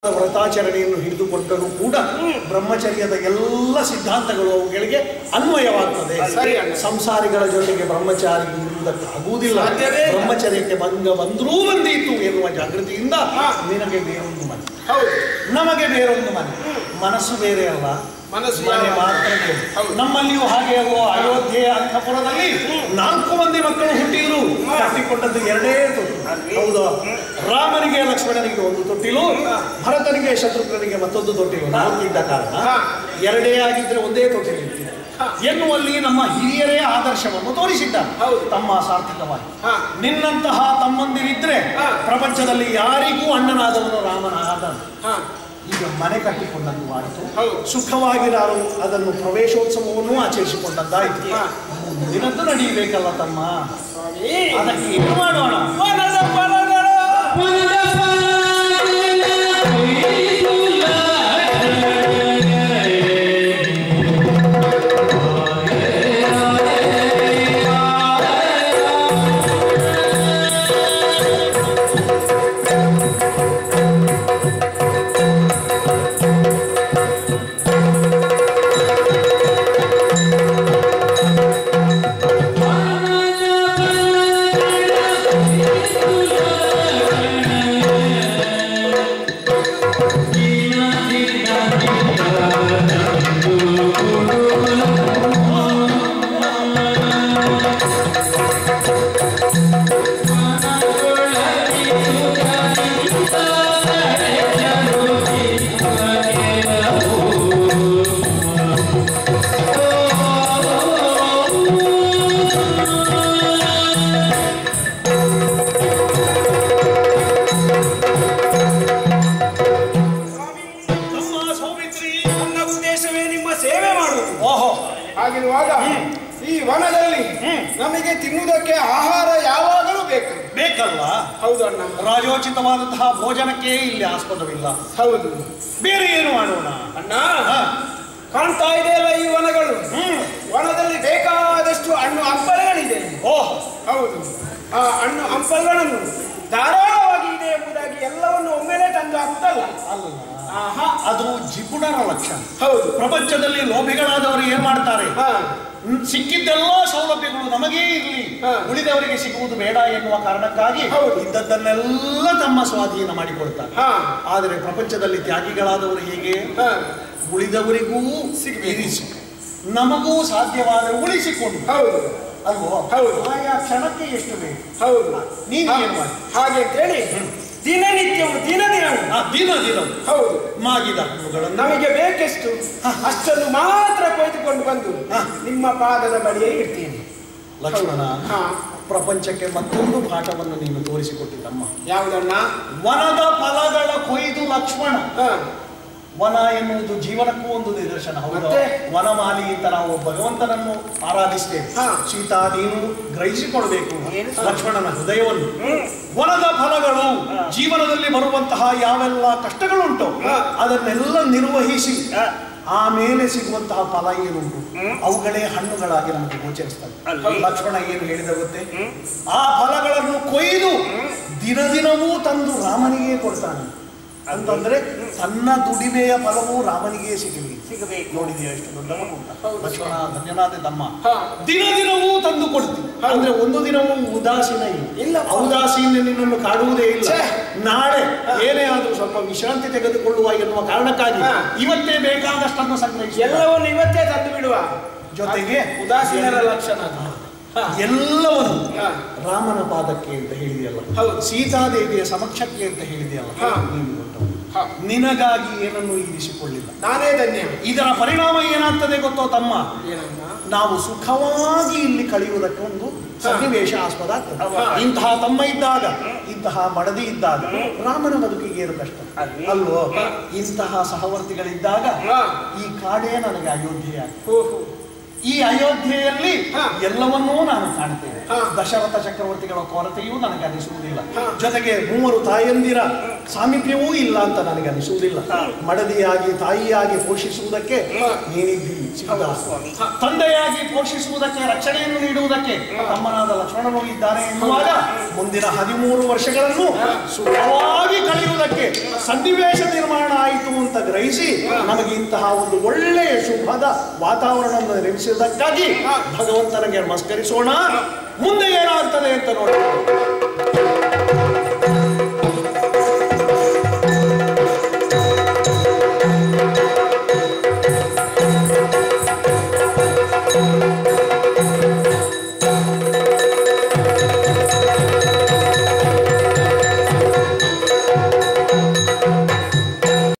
ವ್ರತಾಚರಣೆಯನ್ನು ಹಿಡಿದುಕೊಂಡರೂ ಕೂಡ ಬ್ರಹ್ಮಚರ್ಯದ ಎಲ್ಲ ಸಿದ್ಧಾಂತಗಳು ಅವುಗಳಿಗೆ ಅನ್ವಯವಾಗ್ತದೆ ಸರಿ ಅಣ್ಣ. ಸಂಸಾರಿಗಳ ಜೊತೆಗೆ ಬ್ರಹ್ಮಚಾರಿ ಇರುವುದಕ್ಕಾಗುವುದಿಲ್ಲ ಸಾಧ್ಯವೇ ಇಲ್ಲ. ಬ್ರಹ್ಮಚರ್ಯಕ್ಕೆ ಭಂಗ ಬಂದರೂ ಬಂದೀತು ಎನ್ನುವ ಜಾಗೃತಿಯಿಂದ ಹಾ. ನಿನಗೆ ಬೇರೊಂದು ಮನೆ ಹೌದು ನಮಗೆ ಬೇರೊಂದು ಮನೆ ಮನಸ್ಸು ಬೇರೆ ಅಲ್ಲ ಮನಸ್ಸು ಮನೆ ಯಾವ- ಮಾತ್ರ ಬೇರೆ ಹೌದು. ನಮ್ಮಲ್ಲಿಯೂ ಹಾಗೆ ಅಲ್ವೋ ಅಯೋಧ್ಯೆ ಅಂತಪುರದಲ್ಲಿ ನಾಲ್ಕು ಮಂದಿ ಮಕ್ಕಳು ಹುಟ್ಟಿದ್ರು ಕಟ್ಟಿಕೊಂಡದ್ದು ಎರಡೇ ತೊಟ್ಟಿಲು ಹೌದು ರಾಮನಿಗೆ ಲಕ್ಷ್ಮಣನಿಗೆ ಒಂದು ತೊಟ್ಟಿಲು ಭರತನಿಗೆ ಶತ್ರುಘ್ನನಿಗೆ ಮತ್ತೊಂದು ತೊಟ್ಟಿಲು ನಾಲ್ಕು ಇದ್ದ ಕಾರಣ ಹಾ. ಎರಡೇ ಆಗಿದ್ರೆ ಒಂದೇ ತೊಟ್ಟಿಲು ಇರ್ತಿತ್ತು ಎನ್ನುವಲ್ಲಿ ನಮ್ಮ ಹಿರಿಯರೇ ಆದರ್ಶವನ್ನು ತೋರಿಸಿದ್ದಾರೆ ಹೌದು. ತಮ್ಮ ಸಾರ್ಥಕವಾಗಿ ಹಾ. ನಿನ್ನಂತಹ ತಮ್ಮಂದಿರಿದ್ರೆ ಹಾ. ಪ್ರಪಂಚದಲ್ಲಿ ಯಾರಿಗೂ ಅಣ್ಣನಾದವನು ರಾಮನ ಆದನು ಹಾ ಈಗ ಮನೆ ಕಟ್ಟಿಕೊಂಡದ್ದು ಆಯಿತು ಹೌದು. ಸುಖವಾಗಿ ನಾವು ಅದನ್ನು ಪ್ರವೇಶೋತ್ಸವವನ್ನು ಆಚರಿಸಿಕೊಂಡದ್ದಾಯಿತು ಹಾ. ಮುಂದಿನದ್ದು ನಡೆಯಬೇಕಲ್ಲ ತಮ್ಮ ಸ್ವಾಮಿ ಅದಕ್ಕೆ ಏನು ಮಾಡೋಣ ವನದ ಫಲಗಳು ನಮ್ಮ ಸೌಮಿತ್ರಿ ನನ್ನ ಉದ್ದೇಶವೇ ನಿಮ್ಮ ಸೇವೆ ಮಾಡುವುದು ಓಹೋ ಹಾಗಿರುವಾಗ ಈ ವನದಲ್ಲಿ ನಮಗೆ ತಿನ್ನುವುದಕ್ಕೆ ಆಹಾರ ಯಾವಾಗಲೂ ಬೇಕು ಬೇಕಲ್ಲ ಹೌದು ಅಣ್ಣ ರಾಜೋಚಿತವಾದಂತಹ ಭೋಜನಕ್ಕೆ ಇಲ್ಲಿ ಆಸ್ಪದವಿಲ್ಲ ಹೌದು ಬೇರೆ ಏನು ಮಾಡೋಣ ಅಣ್ಣ ಹಾ. ಕಾಣ್ತಾ ಇದೆಯಲ್ಲ ಈ ವನಗಳು ಹ್ಮ್ ವನದಲ್ಲಿ ಬೇಕಾದಷ್ಟು ಹಣ್ಣು ಹಂಪಲಗಳಿದೆ ಓಹ್ ಹೌದು ಆ ಹಣ್ಣು ಹಂಪಲಗಳನ್ನು ಧಾರಾಳವಾಗಿ ಇದೆ ಎಂಬುದಾಗಿ ಎಲ್ಲವನ್ನು ಒಮ್ಮೆಲೆ ತಂದು ಹಾಕ್ತಲ್ಲ ಅಲ್ಲ ಆಹಾ ಅದು ಜಿಪುಣರ ಲಕ್ಷಣ ಹೌದು ಪ್ರಪಂಚದಲ್ಲಿ ಲೋಭಿಗಳಾದವರು ಏನ್ ಮಾಡ್ತಾರೆ ಹಾ ಹ್ಮ್, ಸಿಕ್ಕಿದ್ದೆಲ್ಲ ಸೌಲಭ್ಯಗಳು ನಮಗೇ ಇರಲಿ ಹಾ. ಉಳಿದವರಿಗೆ ಸಿಗುವುದು ಬೇಡ ಎನ್ನುವ ಕಾರಣಕ್ಕಾಗಿ ಹೌದು. ಇದ್ದದ್ದನ್ನೆಲ್ಲ ತಮ್ಮ ಸ್ವಾಧೀನ ಮಾಡಿಕೊಳ್ತಾರೆ ಹಾ ಆದರೆ ಪ್ರಪಂಚದಲ್ಲಿ ತ್ಯಾಗಿಗಳಾದವರು ಹೇಗೆ ಹಾ ಉಳಿದವರಿಗೂ ಇರಿಸಿ ನಮಗೂ ಸಾಧ್ಯವಾದ ಉಳಿಸಿಕೊಂಡು ಹೌದು ಅಲ್ವೋ ಹೌದು. ಆಯಾ ಕ್ಷಣಕ್ಕೆ ಎಷ್ಟು ಬೇಕು ಹೌದು ನೀನು ಹಾ, ಏನು ಮಾಡಿ? ಹಾಗೆ ಅಂತೇಳಿ ದಿನನಿತ್ಯವು ದಿನ ದಿನವು ಆ ದಿನ ದಿನ ಹೌದು ಮಾಗಿದ ಹಣ್ಣುಗಳನ್ನು ನಮಗೆ ಬೇಕೆಷ್ಟು ಅಷ್ಟನ್ನು ಮಾತ್ರ ಕೊಯ್ದುಕೊಂಡು ಬಂದು ಹಾ. ನಿಮ್ಮ ಪಾದದ ಬಳಿಯೇ ಇಡ್ತೀನಿ ಲಕ್ಷ್ಮಣ ಹಾ ಪ್ರಪಂಚಕ್ಕೆ ಮತ್ತೊಂದು ಪಾಠವನ್ನು ನೀನು ತೋರಿಸಿಕೊಟ್ಟಿದ್ದಮ್ಮ ಯಾವುದನ್ನ ವನದ ಫಲಗಳ ಕೊಯ್ದು ಲಕ್ಷ್ಮಣ ಹಾ ವನ ಎನ್ನುವುದು ಜೀವನಕ್ಕೂ ಒಂದು ನಿದರ್ಶನ ಹೌದು ಮತ್ತೆ? ವನಮಾಲಿ ಅಂತ ನಾವು ಭಗವಂತನನ್ನು ಆರಾಧಿಸ್ತೇವೆ ಹಾ. ಸೀತಾ ನೀನು ಗ್ರಹಿಸಿಕೊಳ್ಬೇಕು ಏನು? ಲಕ್ಷ್ಮಣನ ಹೃದಯವನ್ನು ಹ್ಮ್. ವನದ ಫಲಗಳು ಜೀವನದಲ್ಲಿ ಬರುವಂತಹ ಯಾವೆಲ್ಲ ಕಷ್ಟಗಳುಂಟು ಹಾ. ಅದನ್ನೆಲ್ಲ ನಿರ್ವಹಿಸಿ ಆಮೇಲೆ ಸಿಗುವಂತಹ ಫಲ ಏನುಂಟು ಅವುಗಳೇ ಹಣ್ಣುಗಳಾಗಿ ನಮಗೆ ಗೋಚರಿಸ್ತವೆ ಅಲ್ಲಿ. ಲಕ್ಷ್ಮಣ ಏನು ಹೇಳಿದ ಗೊತ್ತೇ ಆ ಫಲಗಳನ್ನು ಕೊಯ್ದು ದಿನ ದಿನವೂ ತಂದು ರಾಮನಿಗೆ ಕೊಡ್ತಾನೆ ಅಂತಂದ್ರೆ ತನ್ನ ದುಡಿಮೆಯ ಫಲವು ರಾಮನಿಗೆ ಸಿಗಲಿ ಸಿಗಬೇಕು ನೋಡಿದೆಯಾ ಎಷ್ಟು ದೊಡ್ಡ ಮಗು? ಹೌದು. ಲಕ್ಷ್ಮಣ ಧನ್ಯನಾದ ತಮ್ಮ ಹಾ. ದಿನ ದಿನವೂ ತಂದು ಕೊಡ್ತೀವಿ ಹೌದು. ಅಂದ್ರೆ ಒಂದು ದಿನವೂ ಉದಾಸೀನ ಇಲ್ಲ ಇಲ್ಲ. ಔದಾಸೀನ ನಿನ್ನನ್ನು ಕಾಡುವುದೇ ಇಲ್ಲ ಛೆ. ನಾಳೆ ಹಾ. ಏನೇ ಆದ್ರೂ ಸ್ವಲ್ಪ ವಿಶ್ರಾಂತಿ ತೆಗೆದುಕೊಳ್ಳುವ ಎನ್ನುವ ಕಾರಣಕ್ಕಾಗಿ ಹಾ. ಇವತ್ತೇ ಬೇಕಾದಷ್ಟನ್ನು ಸಂಗ್ರಹಿಸಿ ಎಲ್ಲವನ್ನು ಇವತ್ತೇ ತಂದು ಬಿಡುವ ಜೊತೆಗೆ ಉದಾಸೀನರ ಲಕ್ಷಣ ಅದು. ಹಾ. ಎಲ್ಲವನ್ನು ಹಾ. ರಾಮನ ಪಾದಕ್ಕೆ ಅಂತ ಹೇಳಿದೆಯಲ್ಲ ಹೌದು. ಸೀತಾದೇವಿಯ ಸಮಕ್ಷಕ್ಕೆ ಅಂತ ಹೇಳಿದೆಯಲ್ಲ ಹಾ. ನೀನು ದೊಡ್ಡವನು. ಹಾ. ನಿನಗಾಗಿ ಏನನ್ನು ಇರಿಸಿಕೊಳ್ಳಿಲ್ಲ ನಾನೇ ಧನ್ಯ ಇದರ ಪರಿಣಾಮ ಏನಾಗ್ತದೆ ಗೊತ್ತೋ ತಮ್ಮ ಏನನ್ನ ನಾವು ಸುಖವಾಗಿ ಇಲ್ಲಿ ಕಳೆಯುವುದಕ್ಕೆ ಒಂದು ಸನ್ನಿವೇಶ ಆಸ್ಪದ ಆಗ್ತದೆ ಹಾ. ಇಂತಹ ತಮ್ಮ ಇದ್ದಾಗ ಇಂತಹ ಮಡದಿ ಇದ್ದಾಗ ರಾಮನ ಬದುಕಿಗೆ ಏನು ಕಷ್ಟ ಅಲ್ವೇ? ಅಲ್ವೋ ಹಾ. ಇಂತಹ ಸಹವರ್ತಿಗಳಿದ್ದಾಗ ಹಾ. ಈ ಕಾಡೇ ನನಗೆ ಅಯೋಧ್ಯೆ ಆಗಿದೆ. ಓಹೋ ಈ ಅಯೋಧ್ಯೆಯಲ್ಲಿ ಹಾ. ಎಲ್ಲವನ್ನೂ ನಾನು ಕಾಣ್ತೇನೆ ಹಾ. ದಶರಥ ಚಕ್ರವರ್ತಿಗಳ ಕೊರತೆಯೂ ನನಗೆ ಅನಿಸುವುದಿಲ್ಲ ಹಾ. ಜೊತೆಗೆ ಮೂವರು ತಾಯಂದಿರ ಸಾಮೀಪ್ಯವೂ ಇಲ್ಲ ಅಂತ ನನಗೆ ಅನಿಸುವುದಿಲ್ಲ ಮಡದಿಯಾಗಿ ತಾಯಿಯಾಗಿ ಪೋಷಿಸುವುದಕ್ಕೆ ಹಾ. ನೀನಿದ್ದೀ ಸಿದ್ಧ ಹೌದು ಸ್ವಾಮಿ. ಹಾ. ತಂದೆಯಾಗಿ ಪೋಷಿಸುವುದಕ್ಕೆ ರಕ್ಷಣೆಯನ್ನು ನೀಡುವುದಕ್ಕೆ ತಮ್ಮನಾದ ಲಕ್ಷ್ಮಣನು ಇದ್ದಾನೆ ಎನ್ನುವಾಗ ಮುಂದಿನ ಹದಿಮೂರು ವರ್ಷಗಳನ್ನು ಸುಖವಾಗಿ ಕಳೆಯುವುದಕ್ಕೆ ಸನ್ನಿವೇಶ ನಿರ್ಮಾಣ ಆಯಿತು ಅಂತ ಗ್ರಹಿಸಿ ನಮಗೆ ಇಂತಹ ಒಂದು ಒಳ್ಳೆಯ ಶುಭದ ವಾತಾವರಣವನ್ನು ನಿರ್ಮಿಸಿದ್ದಕ್ಕಾಗಿ ಭಗವಂತನಿಗೆ ನಮಸ್ಕರಿಸೋಣ ಮುಂದೆ ಏನಾಗ್ತದೆ ಅಂತ ನೋಡೋಣ